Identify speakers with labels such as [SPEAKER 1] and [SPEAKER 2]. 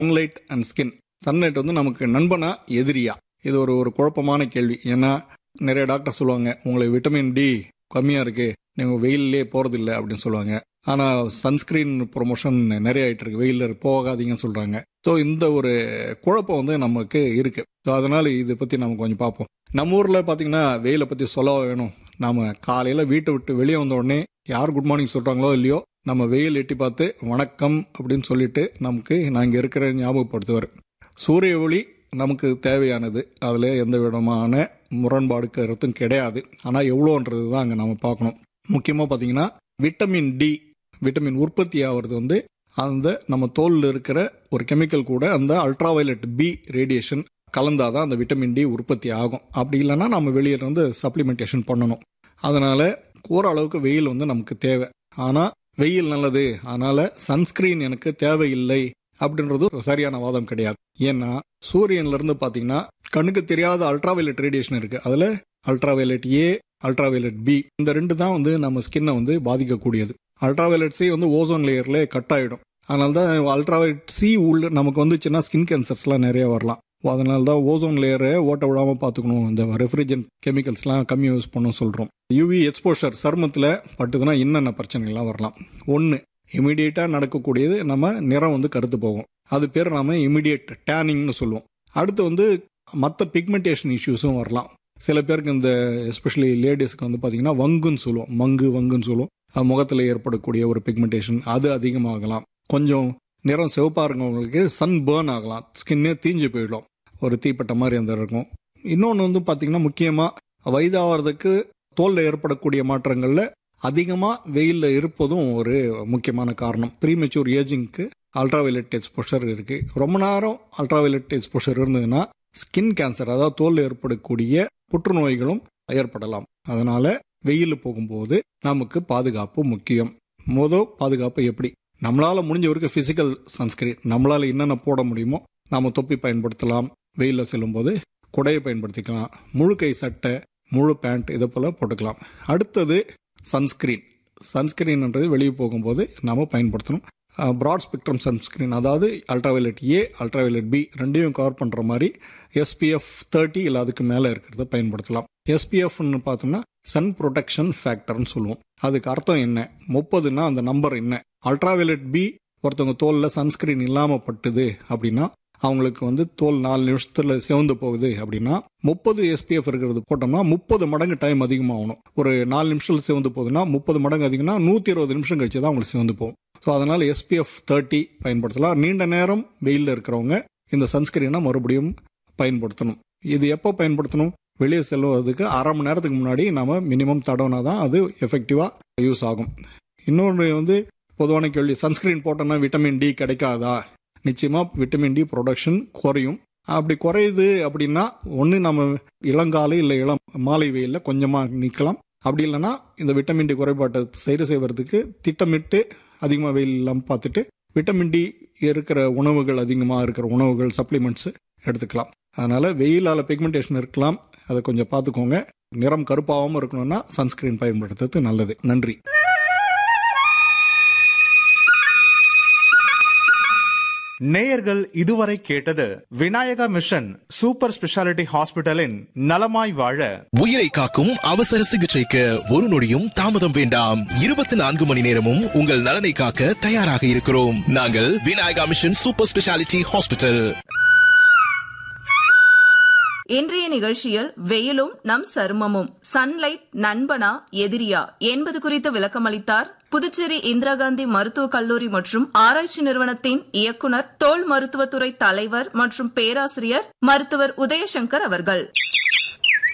[SPEAKER 1] sunlight and skin sunlight வந்து நமக்கு நண்பனா எதிரியா இது ஒரு ஒரு குழப்பமான கேள்வி ஏன்னா நிறைய டாக்டர் சொல்லுவாங்க உங்களுக்கு விட்டமின் டி கம்மியாக இருக்கு நீங்கள் வெயிலே போகிறதில்ல அப்படின்னு சொல்லுவாங்க ஆனால் சன்ஸ்கிரீன் ப்ரொமோஷன் நிறைய ஆயிட்டு இருக்கு வெயிலில் போகாதீங்கன்னு சொல்கிறாங்க ஸோ இந்த ஒரு குழப்பம் வந்து நமக்கு இருக்கு ஸோ அதனால இதை பற்றி நம்ம கொஞ்சம் பார்ப்போம் நம்ம ஊரில் பார்த்தீங்கன்னா வெயிலை பற்றி சொல்ல வேணும் நாம காலையில் வீட்டை விட்டு வெளியே வந்த உடனே யார் குட் மார்னிங் சொல்கிறாங்களோ இல்லையோ நம்ம வெயில் எட்டி பார்த்து வணக்கம் அப்படின்னு சொல்லிட்டு நமக்கு நான் இங்கே இருக்கிற ஞாபகப்படுத்துவார் சூரிய ஒளி நமக்கு தேவையானது அதில் எந்த விதமான முரண்பாடு கருத்தும் கிடையாது ஆனால் எவ்வளோன்றது தான் அங்கே நம்ம பார்க்கணும் முக்கியமாக பார்த்தீங்கன்னா விட்டமின் டி விட்டமின் உற்பத்தி ஆகிறது வந்து அந்த நம்ம தோலில் இருக்கிற ஒரு கெமிக்கல் கூட அந்த அல்ட்ராவயலட் பி ரேடியேஷன் கலந்தாதான் அந்த விட்டமின் டி உற்பத்தி ஆகும் அப்படி இல்லைன்னா நம்ம வெளியில இருந்து சப்ளிமெண்டேஷன் பண்ணணும் அதனால ஓரளவுக்கு வெயில் வந்து நமக்கு தேவை ஆனால் வெயில் நல்லது அதனால சன்ஸ்கிரீன் எனக்கு தேவையில்லை அப்படின்றது ஒரு சரியான வாதம் கிடையாது ஏன்னா சூரியன்ல இருந்து பாத்தீங்கன்னா கண்ணுக்கு தெரியாத அல்ட்ராவயலட் ரேடியேஷன் இருக்கு அதுல அல்ட்ராவயலட் ஏ அல்ட்ராவயலட் பி இந்த ரெண்டு தான் வந்து நம்ம ஸ்கின்னை வந்து பாதிக்கக்கூடியது அல்ட்ராவயலட் சி வந்து ஓசோன் லேயர்ல கட் ஆயிடும் அதனால தான் அல்ட்ராவயலட் சி உள்ள நமக்கு வந்துச்சுன்னா ஸ்கின் கேன்சர்ஸ்லாம் நிறைய வரலாம் அதனால தான் ஓசோன் லேயரை ஓட்ட விடாம பார்த்துக்கணும் இந்த ரெஃப்ரிஜரண்ட் கெமிக்கல்ஸ்லாம் கம்மி யூஸ் பண்ண சொல்றோம் யூவி எக்ஸ்போஷர் சருமத்தில் பட்டுதுன்னா என்னென்ன பிரச்சனைகள்லாம் வரலாம் ஒன்று இமீடியட்டாக நடக்கக்கூடியது நம்ம நிறம் வந்து கருத்து போகும் அது பேர் நாம இமிடியேட் டேனிங்னு சொல்லுவோம் அடுத்து வந்து மற்ற பிக்மெண்டேஷன் இஷ்யூஸும் வரலாம் சில பேருக்கு இந்த எஸ்பெஷலி லேடிஸ்க்கு வந்து பார்த்தீங்கன்னா வங்குன்னு சொல்லுவோம் மங்கு வங்குன்னு சொல்லுவோம் அது முகத்தில் ஏற்படக்கூடிய ஒரு பிக்மெண்டேஷன் அது அதிகமாகலாம் கொஞ்சம் நிறம் சிவப்பாக இருக்கவங்களுக்கு சன் பேர்ன் ஆகலாம் ஸ்கின்னே தீஞ்சு போயிடும் ஒரு தீப்பட்ட மாதிரி அந்த இருக்கும் இன்னொன்று வந்து பார்த்தீங்கன்னா முக்கியமாக வயதாகிறதுக்கு தோலில் ஏற்படக்கூடிய மாற்றங்களில் அதிகமாக வெயிலில் இருப்பதும் ஒரு முக்கியமான காரணம் ப்ரீமெச்சூர் ஏஜிங்க்கு அல்ட்ராவயலட் எக்ஸ்போஷர் இருக்கு ரொம்ப நேரம் அல்ட்ராவயலட் எக்ஸ்போஷர் இருந்ததுன்னா ஸ்கின் கேன்சர் அதாவது தோலில் ஏற்படக்கூடிய புற்றுநோய்களும் ஏற்படலாம் அதனால வெயில் போகும்போது நமக்கு பாதுகாப்பு முக்கியம் மொதல் பாதுகாப்பு எப்படி நம்மளால முடிஞ்ச வரைக்கும் பிசிக்கல் சன்ஸ்கிரீன் நம்மளால என்னென்ன போட முடியுமோ நாம தொப்பி பயன்படுத்தலாம் வெயிலில் செல்லும்போது குடையை பயன்படுத்திக்கலாம் முழு கை சட்டை முழு பேண்ட் இதை போல போட்டுக்கலாம் அடுத்தது சன்ஸ்கிரீன் சன்ஸ்கிரீன்ன்றது வெளியே போகும்போது நாம பயன்படுத்தணும் ப்ராட் ஸ்பெக்ட்ரம் சன்ஸ்கிரீன் அதாவது அல்ட்ராவயலட் ஏ அல்ட்ராவயலட் பி ரெண்டையும் கவர் பண்ணுற மாதிரி எஸ்பிஎஃப் தேர்ட்டி இல்லை அதுக்கு மேலே இருக்கிறத பயன்படுத்தலாம் எஸ்பிஎஃப்னு பார்த்தோம்னா சன் ப்ரொடெக்ஷன் ஃபேக்டர்னு சொல்லுவோம் அதுக்கு அர்த்தம் என்ன முப்பதுன்னா அந்த நம்பர் என்ன அல்ட்ராவயலட் பி ஒருத்தவங்க தோலில் சன்ஸ்கிரீன் இல்லாமல் பட்டுது அப்படின்னா அவங்களுக்கு வந்து தோல் நாலு நிமிஷத்துல சிவந்து போகுது அப்படின்னா முப்பது எஸ்பிஎஃப் இருக்கிறது போட்டோம்னா முப்பது மடங்கு டைம் அதிகமாகணும் ஒரு நாலு நிமிஷத்துல சிவந்து போகுதுன்னா முப்பது மடங்கு அதிகம்னா நூற்றி இருபது நிமிஷம் கழிச்சு தான் அவங்களுக்கு சிவந்து போகும் ஸோ அதனால எஸ்பிஎஃப் தேர்ட்டி பயன்படுத்தலாம் நீண்ட நேரம் வெயிலில் இருக்கிறவங்க இந்த சன்ஸ்கிரீனை மறுபடியும் பயன்படுத்தணும் இது எப்போ பயன்படுத்தணும் வெளியே செல்வதற்கு அரை மணி நேரத்துக்கு முன்னாடி நம்ம மினிமம் தடவினா தான் அது எஃபெக்டிவாக யூஸ் ஆகும் இன்னொன்று வந்து பொதுவான கேள்வி சன்ஸ்கிரீன் போட்டோம்னா விட்டமின் டி கிடைக்காதா நிச்சயமாக விட்டமின் டி ப்ரொடக்ஷன் குறையும் அப்படி குறையுது அப்படின்னா ஒன்று நம்ம இளங்காலை இல்லை இளம் மாலை வெயிலில் கொஞ்சமாக நிற்கலாம் அப்படி இல்லைன்னா இந்த விட்டமின் டி குறைபாட்டை சரி செய்வதற்கு திட்டமிட்டு அதிகமாக வெயில் இல்லாமல் பார்த்துட்டு விட்டமின் டி இருக்கிற உணவுகள் அதிகமாக இருக்கிற உணவுகள் சப்ளிமெண்ட்ஸ் எடுத்துக்கலாம் அதனால வெயிலால் பிக்மெண்டேஷன் இருக்கலாம் அதை கொஞ்சம் பார்த்துக்கோங்க நிறம் கருப்பாகாமல் இருக்கணும்னா சன்ஸ்கிரீன் பயன்படுத்துறது நல்லது நன்றி
[SPEAKER 2] நேயர்கள் இதுவரை கேட்டது விநாயகா மிஷன் சூப்பர் ஸ்பெஷாலிட்டி ஹாஸ்பிட்டலின் நலமாய் வாழ
[SPEAKER 3] உயிரை காக்கும் அவசர சிகிச்சைக்கு ஒரு நொடியும் தாமதம் வேண்டாம் இருபத்தி நான்கு மணி நேரமும் உங்கள் நலனை காக்க தயாராக இருக்கிறோம் நாங்கள் Vinayaka mission super speciality hospital
[SPEAKER 4] இன்றைய நிகழ்ச்சியில் வெயிலும் நம் சருமமும் சன்லைட் நண்பனா எதிரியா என்பது குறித்து விளக்கமளித்தார் புதுச்சேரி இந்திரா காந்தி மருத்துவக் கல்லூரி மற்றும் ஆராய்ச்சி நிறுவனத்தின் இயக்குனர் தோல் மருத்துவத்துறை தலைவர் மற்றும் பேராசிரியர் மருத்துவர் உதயசங்கர் அவர்கள்